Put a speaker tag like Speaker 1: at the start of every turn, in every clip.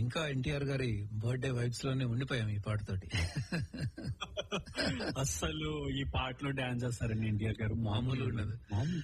Speaker 1: ఇంకా ఎన్టీఆర్ గారి birthday vibes లోనే ఉండిపోయాం ఈ పాటతోటి
Speaker 2: అస్సలు ఈ పాటలో డాన్స్ చేస్తారండి ఎన్టీఆర్ గారు
Speaker 1: మామూలు ఉండదు.
Speaker 2: మామూలు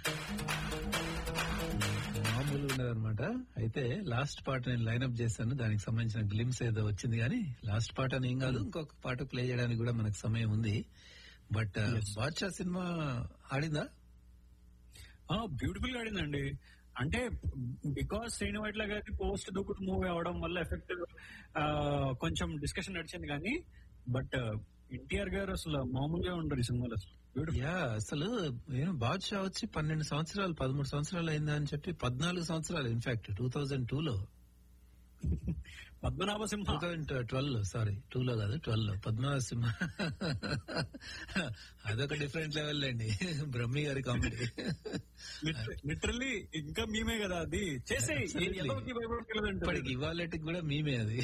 Speaker 1: మామూలు ఉండదు అనమాట అయితే లాస్ట్ పాట నేను లైన్అప్ చేశాను దానికి సంబంధించిన గ్లిమ్స్ ఏదో వచ్చింది కానీ లాస్ట్ పాట అని ఏం కాదు ఇంకొక పాట ప్లే చేయడానికి కూడా మనకు సమయం ఉంది బట్ బాద్షా సినిమా ఆడిందా
Speaker 2: బ్యూటిఫుల్ గా ఆడిందండి అంటే బికాస్ శ్రీను వైట్ల గారి పోస్ట్ దూకుడు మూవీ అవడం వల్ల ఎఫెక్ట్ కొంచెం డిస్కషన్ నడిచింది కానీ బట్ ఎన్టీఆర్ గారు అసలు మామూలుగా ఉండరు ఈ సినిమాలో అసలు బ్యూటిఫుల్
Speaker 1: యా అసలు నేను బాద్షా వచ్చి పన్నెండు సంవత్సరాలు పదమూడు సంవత్సరాలు అయిందా అని చెప్పి పద్నాలుగు సంవత్సరాలు ఇన్ఫాక్ట్ టూ థౌజండ్ టూ లో
Speaker 2: Padmanabha Simha
Speaker 1: two thousand twelve లో సారీ టూ లో కాదు ట్వెల్వ్ లో పద్మనాభ సింహ అదొక డిఫరెంట్ లెవెల్ అండి బ్రహ్మి గారి కామెడీ
Speaker 2: లిటరల్లీ ఇంకా మేమే కదా అది చేసే
Speaker 1: Absolutely. ఇప్పటికి ఇవాళకి కూడా మీమే అది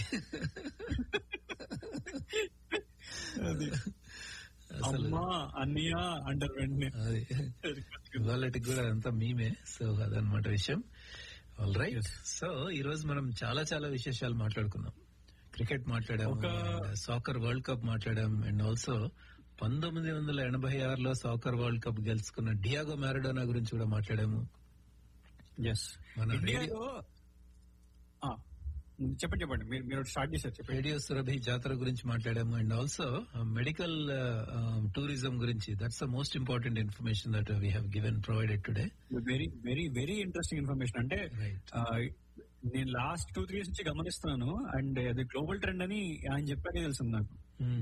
Speaker 1: అసలు
Speaker 2: అమ్మా అన్నయ్య అంటారు వెంటనే
Speaker 1: అది ఇవాళకి కూడా అంతా మీమే సో అదనమాట విషయం ఆల్ రైట్ సో ఈ రోజు మనం చాలా చాలా విశేషాలు మాట్లాడుకున్నాం క్రికెట్ మాట్లాడాము
Speaker 2: ఒక-
Speaker 1: సాకర్ వరల్డ్ కప్ మాట్లాడాం అండ్ ఆల్సో పంతొమ్మిది వందల ఎనభై ఆరులో సాకర్ వరల్డ్ కప్ గెలుచుకున్న డియాగో మ్యారడోనా గురించి కూడా మాట్లాడాము
Speaker 2: ఎస్
Speaker 1: మన
Speaker 2: ఇండియాలో ఆ, చెప్పండి చెప్పండి మీరు మీరు స్టార్ట్ చేశారు చెప్పండి
Speaker 1: రేడియో సురభి జాతర గురించి మాట్లాడాము అండ్ ఆల్సో మెడికల్ టూరిజం గురించి that's the most important information that we have given provided today
Speaker 2: very very very interesting information అంటే
Speaker 1: Right.
Speaker 2: ఆ, నేను లాస్ట్ టూ త్రీ ఇయర్స్ నుంచి గమనిస్తున్నాను అండ్ అది గ్లోబల్ ట్రెండ్ అని ఆయన చెప్పాకే తెలిసింది నాకు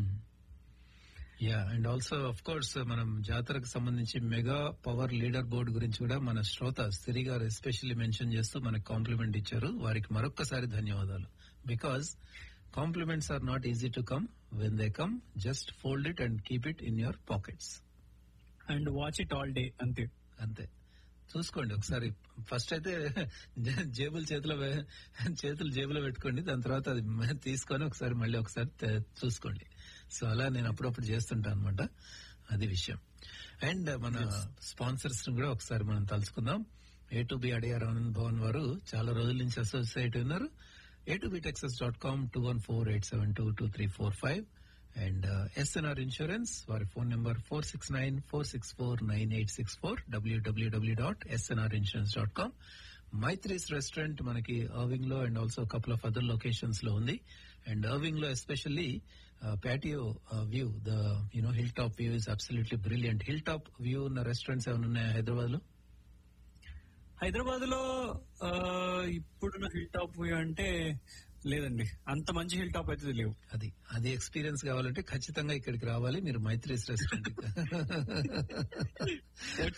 Speaker 1: yeah and also of course మనం జాతరకు సంబంధించి మెగా పవర్ లీడర్ బోర్డు గురించి కూడా మన శ్రోత సిరి గారు ఎస్పెషల్లీ మెన్షన్ చేస్తూ మనకు కాంప్లిమెంట్ ఇచ్చారు వారికి మరొక్కసారి ధన్యవాదాలు because compliments are not easy to come when they come just fold it and keep it in your pockets
Speaker 2: and watch it all day అంతే
Speaker 1: అంతే చూసుకోండి ఒకసారి ఫస్ట్ అయితే జే- జేబులు చేతిలో వే- చేతులు జేబులో పెట్టుకోండి దాని తర్వాత అది మ- తీసుకొని ఒకసారి మళ్ళీ ఒకసారి తే- చూసుకోండి సో అలా నేను అప్పుడప్పుడు చేస్తుంటాను అనమాట అది విషయం అండ్ మన స్పాన్సర్స్ కూడా ఒకసారి మనం తలుచుకుందాం A two B Adyar Anand Bhavan వారు చాలా రోజుల నుంచి అసోసియేట్ ఉన్నారు A two B Texas dot com two one four eight seven two two three four five and SNR insurance వారి phone number four six nine four six four nine eight six four W W W dot SNR insurance dot com Maithri's restaurant మనకి Irving లో and also couple of other locations లో ఉంది and Irving లో especially patio view the you know hill top view is absolutely brilliant hill top view ఉన్న restaurants ఏమైనా ఉన్నాయా హైదరాబాద్ లో
Speaker 2: హైదరాబాద్ లో ఆ, ఇప్పుడున్న హిల్ టాప్ వ్యూ అంటే లేదండి అంత మంచి హిల్ టాప్ అయితే లేవు
Speaker 1: అది అది ఎక్స్పీరియన్స్ కావాలంటే ఖచ్చితంగా ఇక్కడికి రావాలి మీరు మైత్రీస్ రెస్టారెంట్
Speaker 2: వచ్చి